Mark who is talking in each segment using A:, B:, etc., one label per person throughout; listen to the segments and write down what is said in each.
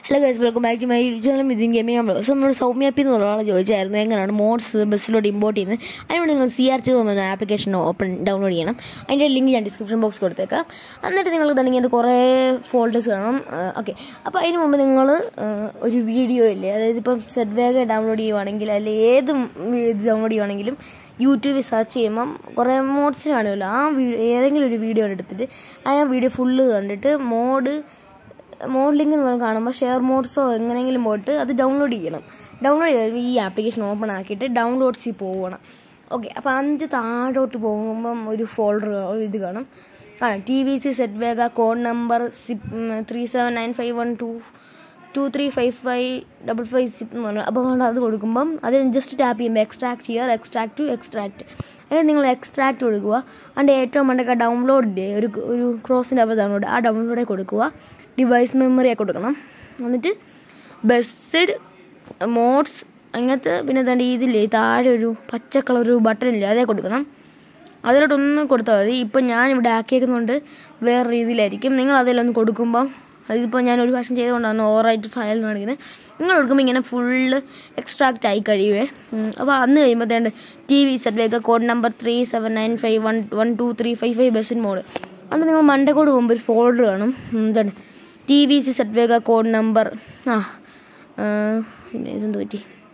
A: hello guys welcome back to my channel Mithun gaming നമ്മൾ നമ്മുടെ സൗമ്യാപ്പി എന്നുള്ള ആൾ ചോദിച്ചായിരുന്നു എങ്ങനെയാണ് മോഡ്സ് ബസ്സിലോട്ട് ഇമ്പോർട്ട് ചെയ്യുന്നത് അതിനുവേണ്ടി നിങ്ങൾ സി ആർ ചി എന്ന ആപ്ലിക്കേഷൻ ഓപ്പൺ ഡൗൺലോഡ് ചെയ്യണം അതിൻ്റെ ലിങ്ക് ഞാൻ ഡിസ്ക്രിപ്ഷൻ ബോക്സ് കൊടുത്തേക്കാം എന്നിട്ട് നിങ്ങൾ തന്നെ അതിൻ്റെ കുറേ ഫോൾഡേഴ്സ് കാണണം ഓക്കെ അപ്പോൾ അതിന് മുമ്പ് നിങ്ങൾ ഒരു വീഡിയോ ഇല്ലേ അതായത് ഇപ്പം സെറ്റ് വേഗ ഡൗൺലോഡ് ചെയ്യുവാണെങ്കിൽ അല്ലെങ്കിൽ ഏത് ഇത് ഡൗൺലോഡ് ചെയ്യുവാണെങ്കിലും യൂട്യൂബിൽ സെർച്ച് ചെയ്യുമ്പം കുറേ മോഡ്സ് കാണുമല്ലോ ആ വീ ഏതെങ്കിലും ഒരു വീഡിയോ എടുത്തിട്ട് ആ വീഡിയോ ഫുള്ള് കണ്ടിട്ട് മോഡ് മോഡലിംഗ് എന്ന് പറഞ്ഞ് കാണുമ്പോൾ ഷെയർ മോഡ്സോ എങ്ങനെയെങ്കിലും പോയിട്ട് അത് ഡൗൺലോഡ് ചെയ്യണം ഡൗൺലോഡ് ചെയ്ത് ഈ ആപ്ലിക്കേഷൻ ഓപ്പൺ ആക്കിയിട്ട് ഡൗൺലോഡ്സിൽ പോകണം ഓക്കെ അപ്പോൾ അതിൻ്റെ താഴോട്ട് പോകുമ്പം ഒരു ഫോൾഡർ ഇത് കാണും കാണാം T V C set Vega code number zip three seven nine five one two two three five five double five zip എന്ന് പറഞ്ഞു അപ്പോൾ അത് കൊടുക്കുമ്പം അത് ജസ്റ്റ് ടാപ്പ് ചെയ്യുമ്പോൾ എക്സ്ട്രാക്ട് ചെയ്യുക എക്സ്ട്രാക്ട് ടു എക്സ്ട്രാക്ട് അതായത് നിങ്ങൾ എക്സ്ട്രാക്ട് കൊടുക്കുക അതിൻ്റെ ഏറ്റവും മണ്ടൊക്കെ ഡൗൺലോഡ് ഒരു ഒരു ക്രോസിൻ്റെ അപ്പോൾ ഡൗൺലോഡ് ആ ഡൗൺലോഡേ കൊടുക്കുക ഡിവൈസ് മെമ്മറിയൊക്കെ കൊടുക്കണം എന്നിട്ട് ബസ്ഡ് മോഡ്സ് അങ്ങനത്തെ പിന്നെ എന്താണ്ട് ഇതില്ലേ താഴെ ഒരു പച്ച കളർ ഒരു ബട്ടൺ ഇല്ലേ അതേ കൊടുക്കണം അതിലോട്ടൊന്ന് കൊടുത്താൽ മതി ഇപ്പം ഞാൻ ഇവിടെ ആക്കിയേക്കുന്നുണ്ട് വേറെ രീതിയിലായിരിക്കും നിങ്ങൾ അതിലൊന്ന് കൊടുക്കുമ്പം അതിപ്പോൾ ഞാൻ ഒരു പ്രാവശ്യം ചെയ്തുകൊണ്ടാണ് ഓവറായിട്ട് ഫയൽ കാണിക്കുന്നത് നിങ്ങൾ കൊടുക്കുമ്പോൾ ഇങ്ങനെ ഫുള്ള് എക്സ്ട്രാക്റ്റ് ആയി കഴിയുവേ അപ്പോൾ അന്ന് കഴിയുമ്പോഴത്തേണ്ട് T V set Vega code number three seven nine five one one two three five five ബസ്സിൻ മോഡ് അത് നിങ്ങൾ മണ്ടക്കോട് പോകുമ്പോൾ ഒരു ഫോൾഡർ കാണും എന്താണ് T V C set Vega code number ആ പിന്നെ ഇതെന്ത് പറ്റി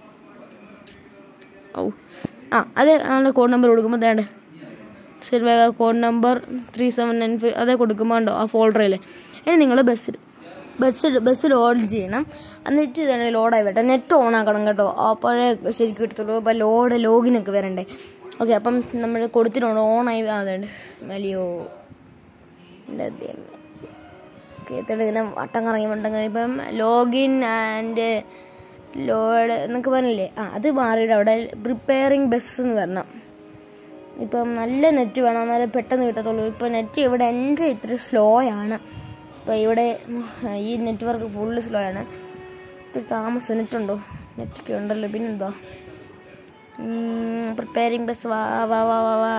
A: ഓ ആ അത് അതിൻ്റെ കോഡ് നമ്പർ കൊടുക്കുമ്പോൾ തേണ്ട set Vega code number three seven nine five അതേ കൊടുക്കുമ്പോൾ ഉണ്ടോ ആ ഫോൾഡറിൽ ഇനി നിങ്ങൾ ബസ്സിൽ ബസ് ബസ് ലോഡ് ചെയ്യണം എന്നിട്ട് ഇതാണ് ലോഡായി വരട്ടെ നെറ്റ് ഓൺ ആക്കണം കേട്ടോ അപ്പോഴേ ശരിക്കും എടുത്തുള്ളൂ അപ്പോൾ ലോഡ് ലോഗിനൊക്കെ വരണ്ടേ ഓക്കെ അപ്പം നമ്മൾ കൊടുത്തിട്ടുണ്ട് ഓണായി അതുണ്ട് വലിയോ എൻ്റെ ഓക്കെ ഇങ്ങനെ വട്ടം കറങ്ങി വട്ടം കറങ്ങി ഇപ്പം ലോഗിൻ ആൻഡ് ലോഡ് എന്നൊക്കെ പറഞ്ഞില്ലേ ആ അത് മാറിയിട്ട് അവിടെ പ്രിപ്പയറിങ് ബസ് എന്ന് വരണം ഇപ്പം നല്ല നെറ്റ് വേണം എന്നാലേ പെട്ടെന്ന് കിട്ടത്തുള്ളൂ ഇപ്പം നെറ്റ് ഇവിടെ എൻ്റെ ഇത്ര സ്ലോ ആണ് ഇപ്പോൾ ഇവിടെ ഈ നെറ്റ്വർക്ക് ഫുള്ള് സ്ലോ ആണ് ഇത്തിരി താമസം നെറ്റുണ്ടോ നെറ്റൊക്കെ ഉണ്ടല്ലോ പിന്നെന്തോ പ്രിപ്പയറിങ് ബസ് വാ വാ വാ വാ വാ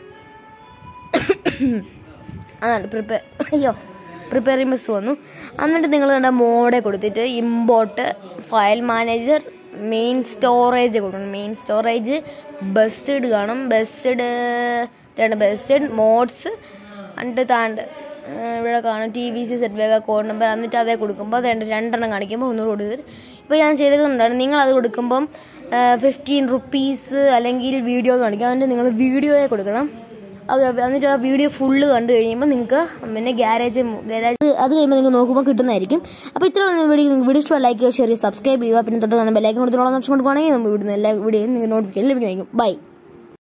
A: അതാണ് പ്രിപ്പയർ അയ്യോ പ്രിപ്പയറിംഗ് ബസ് വന്നു എന്നിട്ട് നിങ്ങൾ കണ്ട മോഡെ കൊടുത്തിട്ട് import file manager main storage കൊടുക്കണം മെയിൻ സ്റ്റോറേജ് ബസ്ഡ് കാണും ബസ്ഡ് ഇതാണ് ബസ്ഡ് മോഡ്സ് എന്നിട്ട് താണ്ട് ഇവിടെ കാണും T V C set Vega code number എന്നിട്ട് അതേ കൊടുക്കുമ്പോൾ അത് രണ്ടെണ്ണം കാണിക്കുമ്പോൾ ഒന്നുകൂടെ കൊടുത്തിട്ട് ഇപ്പോൾ ഞാൻ ചെയ്തതുകൊണ്ടാണ് നിങ്ങൾ അത് കൊടുക്കുമ്പം ഫിഫ്റ്റീൻ റുപ്പീസ് അല്ലെങ്കിൽ വീഡിയോ കാണിക്കാം എന്നിട്ട് നിങ്ങൾ വീഡിയോയെ കൊടുക്കണം അത് എന്നിട്ട് ആ വീഡിയോ ഫുള്ള് കണ്ടു കഴിയുമ്പോൾ നിങ്ങൾക്ക് പിന്നെ ഗ്യാരേജ് ഗ്യാരേജ് അത് കഴിയുമ്പോൾ നിങ്ങൾ നോക്കുമ്പോൾ കിട്ടുന്നതായിരിക്കും അപ്പോൾ ഇത്ര വീഡിയോ വീഡിയോ ഇഷ്ടം ലൈക്ക് ചെയ്യുക ഷെയർ ചെയ്യുക സബ്സ്ക്രൈബ് ചെയ്യുക പിന്നെ തൊട്ട് കാണാൻ ബെല്ലൈക്കൻ കൊടുത്തിട്ടുള്ള ഓപ്ഷൻ കൊടുക്കുകയാണെങ്കിൽ നമ്മൾ വിടുന്ന എല്ലാ വീഡിയോയും നിങ്ങൾക്ക് നോട്ടിഫിക്കേഷൻ ലഭിക്കുന്നതായിരിക്കും ബൈ